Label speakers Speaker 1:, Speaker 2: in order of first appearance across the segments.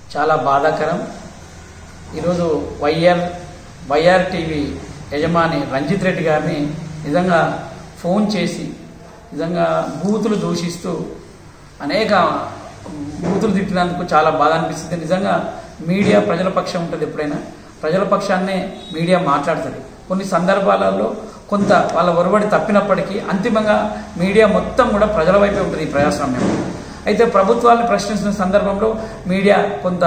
Speaker 1: చాలా బాధాకరం ఈరోజు వైఆర్ వైఆర్ టీవీ యజమాని రంజిత్ రెడ్డి గారిని నిజంగా ఫోన్ చేసి నిజంగా బూతులు దూషిస్తూ అనేక బూతులు తిట్టినందుకు చాలా బాధ అనిపిస్తుంది నిజంగా మీడియా ప్రజల పక్షం ఉంటుంది ఎప్పుడైనా ప్రజల పక్షాన్నే మీడియా మాట్లాడుతుంది కొన్ని సందర్భాలలో కొంత వాళ్ళ ఒరవడి తప్పినప్పటికీ అంతిమంగా మీడియా మొత్తం కూడా ప్రజల వైపే ఉంటుంది ఈ ప్రజాస్వామ్యం అయితే ప్రభుత్వాలను ప్రశ్నించిన సందర్భంలో మీడియా కొంత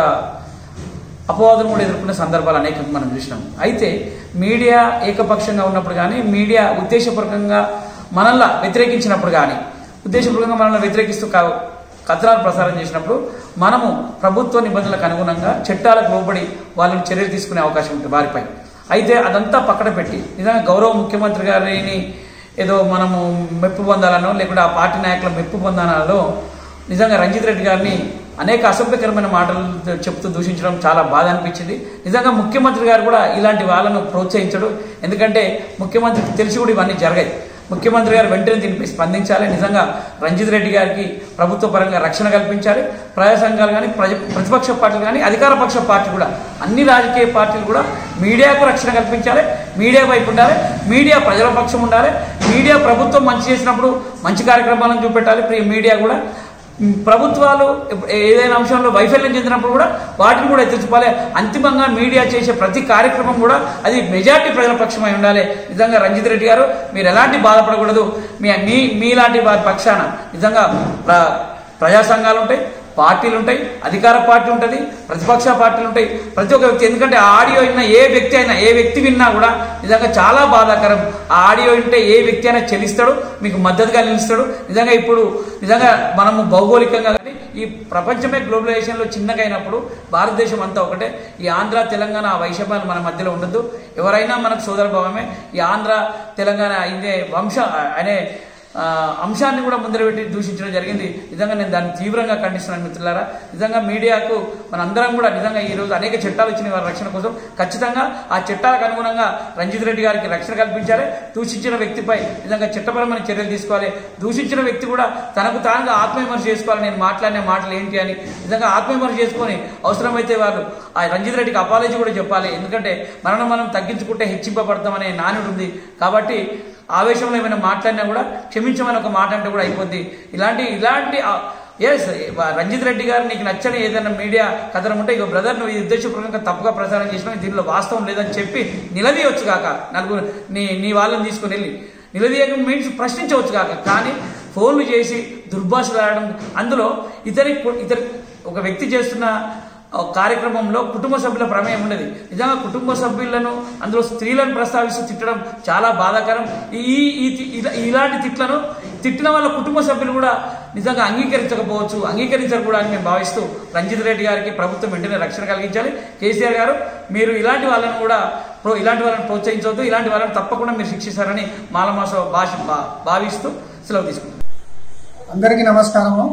Speaker 1: అపవాదం కూడా ఎదుర్కొనే సందర్భాలు అనేకం మనం చూసినాం అయితే మీడియా ఏకపక్షంగా ఉన్నప్పుడు కానీ మీడియా ఉద్దేశపూర్వకంగా మనల్ని వ్యతిరేకించినప్పుడు కానీ ఉద్దేశపూర్వకంగా మనల్ని వ్యతిరేకిస్తూ కా- కథనాలు ప్రసారం చేసినప్పుడు మనము ప్రభుత్వ నిబంధనలకు అనుగుణంగా చట్టాలకు లోబడి వాళ్ళని చర్యలు తీసుకునే అవకాశం ఉంటుంది వారిపై అయితే అదంతా పక్కన పెట్టి నిజంగా గౌరవ ముఖ్యమంత్రి గారిని ఏదో మనము మెప్పు పొందాలనో లేకుంటే ఆ పార్టీ నాయకుల మెప్పు పొందాలనో నిజంగా రంజిత్ రెడ్డి గారిని అనేక అసభ్యకరమైన మాటలు చెప్తూ దూషించడం చాలా బాధ అనిపించింది నిజంగా ముఖ్యమంత్రి గారు కూడా ఇలాంటి వాళ్ళను ప్రోత్సహించడు ఎందుకంటే ముఖ్యమంత్రికి తెలిసి కూడా ఇవన్నీ జరగాయి ముఖ్యమంత్రి గారు వెంటనే దీనిపై స్పందించాలి నిజంగా రంజిత్ రెడ్డి గారికి ప్రభుత్వ పరంగా రక్షణ కల్పించాలి ప్రజా సంఘాలు కానీ ప్రజ ప్రతిపక్ష పార్టీలు కానీ అధికార పక్ష పార్టీ కూడా అన్ని రాజకీయ పార్టీలు కూడా మీడియాకు రక్షణ కల్పించాలి మీడియా వైపు ఉండాలి మీడియా ప్రజల పక్షం ఉండాలి మీడియా ప్రభుత్వం మంచి చేసినప్పుడు మంచి కార్యక్రమాలను చూపెట్టాలి ప్రి- మీడియా కూడా ఉమ్, ప్రభుత్వాలు ఎప్పు- ఏదైనా అంశంలో వైఫల్యం చెందినప్పుడు కూడా వాటిని కూడా ఎత్తి చూపాలి అంతిమంగా మీడియా చేసే ప్రతి కార్యక్రమం కూడా అది మెజార్టీ ప్రజల పక్షమై ఉండాలి నిజంగా రంజిత్ రెడ్డి గారు మీరు ఎలాంటి బాధపడకూడదు మీ మీ మీలాంటి వారి పక్షాన నిజంగా ప్ర- ప్రజా సంఘాలు ఉంటాయి పార్టీలు ఉంటాయి అధికార పార్టీ ఉంటుంది ప్రతిపక్ష పార్టీలు ఉంటాయి ప్రతి ఒక్క వ్యక్తి ఎందుకంటే ఆ ఆడియో విన్న ఏ వ్యక్తి అయినా ఏ వ్యక్తి విన్నా కూడా నిజంగా చాలా బాధాకరం ఆ ఆడియో వింటే ఏ వ్యక్తి అయినా చెల్లిస్తాడు మీకు మద్దతుగా నిలుస్తాడు నిజంగా ఇప్పుడు నిజంగా మనము భౌగోళికంగా కానీ ఈ ప్రపంచమే గ్లోబలైజేషన్లో చిన్నగా అయినప్పుడు భారతదేశం అంతా ఒకటే ఈ ఆంధ్ర తెలంగాణ ఆ వైషమ్యాలు మన మధ్యలో ఉండదు ఎవరైనా మనకు సోదర భావమే ఈ ఆంధ్ర తెలంగాణ ఇదే వంశ అనే ఆ, అంశాన్ని కూడా ముందర పెట్టి దూషించడం జరిగింది నిజంగా నేను దాన్ని తీవ్రంగా ఖండిస్తున్నాను మిత్రులారా నిజంగా మీడియాకు మనందరం కూడా నిజంగా ఈ రోజు అనేక చట్టాలు వచ్చిన వారి రక్షణ కోసం ఖచ్చితంగా ఆ చట్టాలకు అనుగుణంగా రంజిత్ రెడ్డి గారికి రక్షణ కల్పించాలి దూషించిన వ్యక్తిపై నిజంగా చట్టపరమైన చర్యలు తీసుకోవాలి దూషించిన వ్యక్తి కూడా తనకు తానుగా ఆత్మవిమర్శ చేసుకోవాలి నేను మాట్లాడిన మాటలు ఏంటి అని నిజంగా ఆత్మవిమర్శ చేసుకొని అవసరమైతే వారు ఆ రంజిత్ రెడ్డికి అపాలజీ కూడా చెప్పాలి ఎందుకంటే మనను మనం తగ్గించుకుంటే హెచ్చింపబడతామనే నానుడు ఉంది కాబట్టి ఆవేశంలో ఏమైనా మాట్లాడినా కూడా క్షమించమని ఒక మాట అంటే కూడా అయిపోద్ది ఇలాంటి ఇలాంటి ఎస్ రంజిత్ రెడ్డి గారు నీకు నచ్చని ఏదైనా మీడియా కథనం ఉంటే ఇక బ్రదర్ నువ్వు ఈ ఉద్దేశపూర్వకంగా తప్పుగా ప్రసారం చేసినా దీనిలో వాస్తవం లేదని చెప్పి నిలదీయవచ్చు కాక నలుగురు నీ నీ వాళ్ళని తీసుకుని వెళ్ళి నిలదీయక మీన్స్ ప్రశ్నించవచ్చు కాక కానీ ఫోన్లు చేసి దుర్భాషలు ఆడడం అందులో ఇతరి ఇతరి ఒక వ్యక్తి చేస్తున్న ఆ కార్యక్రమంలో కుటుంబ సభ్యుల ప్రమేయం ఉన్నది నిజంగా కుటుంబ సభ్యులను అందులో స్త్రీలను ప్రస్తావిస్తూ తిట్టడం చాలా బాధాకరం ఈ ఈ తి- ఇలా- ఇలాంటి తిట్లను తిట్టిన వాళ్ళ కుటుంబ సభ్యులు కూడా నిజంగా అంగీకరించకపోవచ్చు అంగీకరించరు కూడా అని మేము భావిస్తూ రంజిత్ రెడ్డి గారికి ప్రభుత్వం వెంటనే రక్షణ కలిగించాలి కేసీఆర్ గారు మీరు ఇలాంటి వాళ్ళని కూడా ప్రో ఇలాంటి వాళ్ళని ప్రోత్సహించవద్దు ఇలాంటి వాళ్ళని తప్పకుండా మీరు శిక్షిస్తారని మాలమాస భాష భా- భావిస్తూ సెలవు తీసుకుంటాం
Speaker 2: అందరికీ నమస్కారము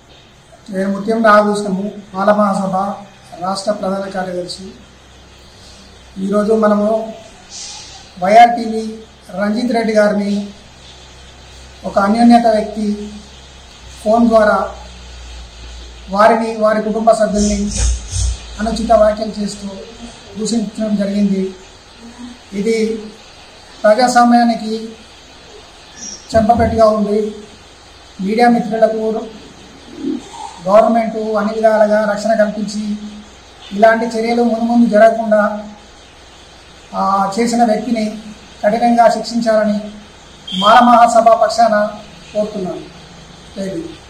Speaker 2: నేను ముత్యం రాఘూషణము మాలమహాసభ రాష్ట్ర ప్రధాన కార్యదర్శి ఈరోజు మనము వైఆర్ టీవీ రంజిత్ రెడ్డి గారిని ఒక అన్యోన్యత వ్యక్తి ఫోన్ ద్వారా వారిని వారి కుటుంబ సభ్యుల్ని అనుచిత వ్యాఖ్యలు చేస్తూ దూషించడం జరిగింది ఇది ప్రజాస్వామ్యానికి చెంపపెట్టుగా ఉంది మీడియా మిత్రులకు గవర్నమెంట్ అన్ని విధాలుగా రక్షణ కల్పించి ఇలాంటి చర్యలు ముందు ముందు జరగకుండా ఆ, చేసిన వ్యక్తిని కఠినంగా శిక్షించాలని మాల మహాసభ పక్షాన కోరుతున్నాను జై భీమ్.